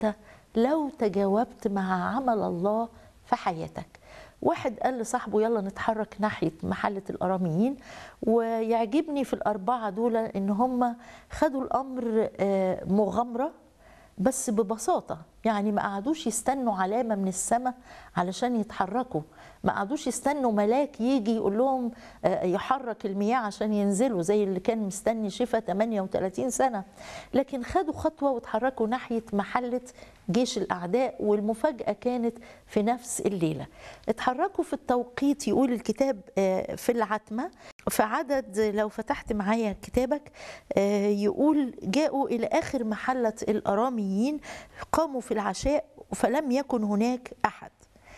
لو تجاوبت مع عمل الله في حياتك واحد قال لصاحبه يلا نتحرك ناحية محلة الأراميين ويعجبني في الأربعة دول إن هم خدوا الأمر آه، مغامرة بس ببساطة يعني ما قعدوش يستنوا علامة من السماء علشان يتحركوا ما قعدوش يستنوا ملاك يجي يقول لهم آه، يحرك المياه عشان ينزلوا زي اللي كان مستني شفا 38 سنة لكن خدوا خطوة وتحركوا ناحية محلة جيش الأعداء والمفاجأة كانت في نفس الليلة اتحركوا في التوقيت يقول الكتاب آه، في العتمة في عدد لو فتحت معايا كتابك آه، يقول جاءوا إلى آخر محلة الأراميين قاموا في العشاء فلم يكن هناك أحد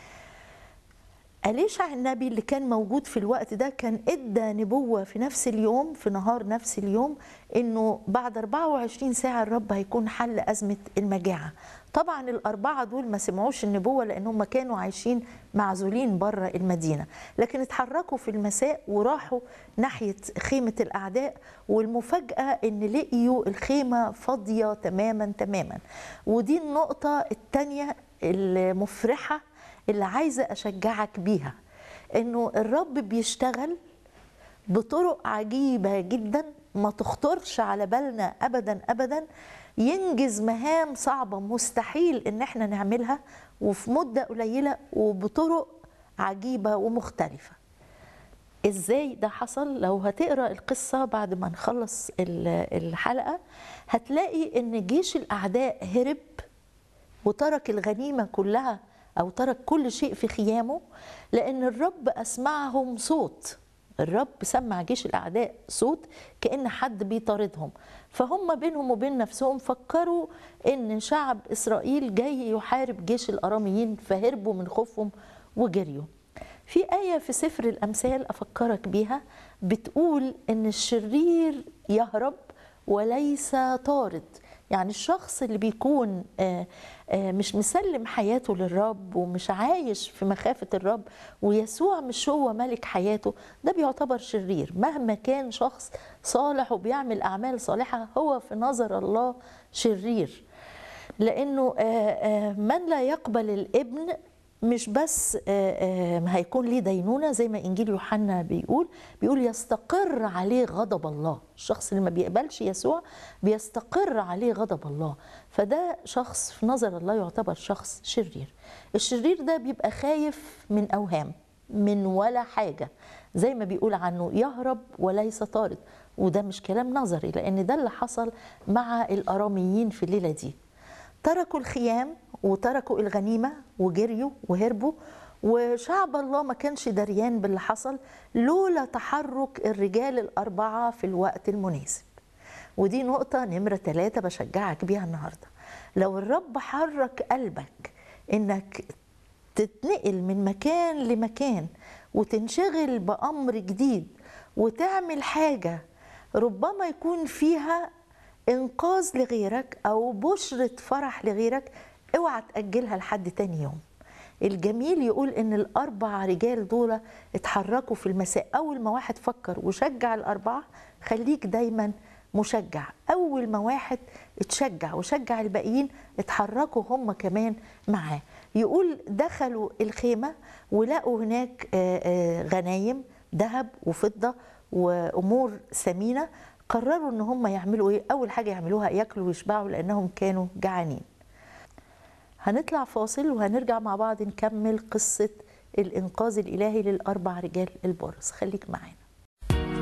أليشع النبي اللي كان موجود في الوقت ده كان ادى نبوة في نفس اليوم في نهار نفس اليوم انه بعد 24 ساعة الرب هيكون حل أزمة المجاعة طبعا الأربعة دول ما سمعوش النبوة لأن هم كانوا عايشين معزولين بره المدينة لكن اتحركوا في المساء وراحوا ناحية خيمة الأعداء والمفاجأة إن لقيوا الخيمة فاضية تماما تماما ودي النقطة التانية المفرحة اللي عايزة أشجعك بيها إنه الرب بيشتغل بطرق عجيبة جدا ما تخطرش على بالنا أبدا أبدا ينجز مهام صعبة مستحيل إن احنا نعملها وفي مدة قليلة وبطرق عجيبة ومختلفة ازاي ده حصل لو هتقرا القصه بعد ما نخلص ال- الحلقه هتلاقي ان جيش الاعداء هرب وترك الغنيمه كلها او ترك كل شيء في خيامه لان الرب اسمعهم صوت الرب سمع جيش الاعداء صوت كان حد بيطاردهم فهم بينهم وبين نفسهم فكروا ان شعب اسرائيل جاي يحارب جيش الاراميين فهربوا من خوفهم وجريوا في آية في سفر الأمثال أفكرك بيها بتقول إن الشرير يهرب وليس طارد يعني الشخص اللي بيكون آه، آه، مش مسلم حياته للرب ومش عايش في مخافة الرب ويسوع مش هو ملك حياته ده بيعتبر شرير مهما كان شخص صالح وبيعمل أعمال صالحة هو في نظر الله شرير لأنه آه، آه، من لا يقبل الابن مش بس آه، آه، هيكون ليه دينونه زي ما انجيل يوحنا بيقول بيقول يستقر عليه غضب الله الشخص اللي ما بيقبلش يسوع بيستقر عليه غضب الله فده شخص في نظر الله يعتبر شخص شرير الشرير ده بيبقى خايف من اوهام من ولا حاجه زي ما بيقول عنه يهرب وليس طارد وده مش كلام نظري لان ده اللي حصل مع الاراميين في الليله دي تركوا الخيام وتركوا الغنيمه وجريوا وهربوا وشعب الله ما كانش دريان باللي حصل لولا تحرك الرجال الاربعه في الوقت المناسب ودي نقطه نمره ثلاثه بشجعك بيها النهارده لو الرب حرك قلبك انك تتنقل من مكان لمكان وتنشغل بامر جديد وتعمل حاجه ربما يكون فيها انقاذ لغيرك او بشرة فرح لغيرك اوعى تأجلها لحد تاني يوم الجميل يقول ان الاربع رجال دول اتحركوا في المساء اول ما واحد فكر وشجع الاربعه خليك دايما مشجع اول ما واحد اتشجع وشجع الباقيين اتحركوا هم كمان معاه يقول دخلوا الخيمه ولقوا هناك آه، آه، غنايم ذهب وفضه وامور ثمينه قرروا ان هم يعملوا ايه اول حاجه يعملوها ياكلوا ويشبعوا لانهم كانوا جعانين هنطلع فاصل وهنرجع مع بعض نكمل قصه الانقاذ الالهي للاربع رجال البرص خليك معانا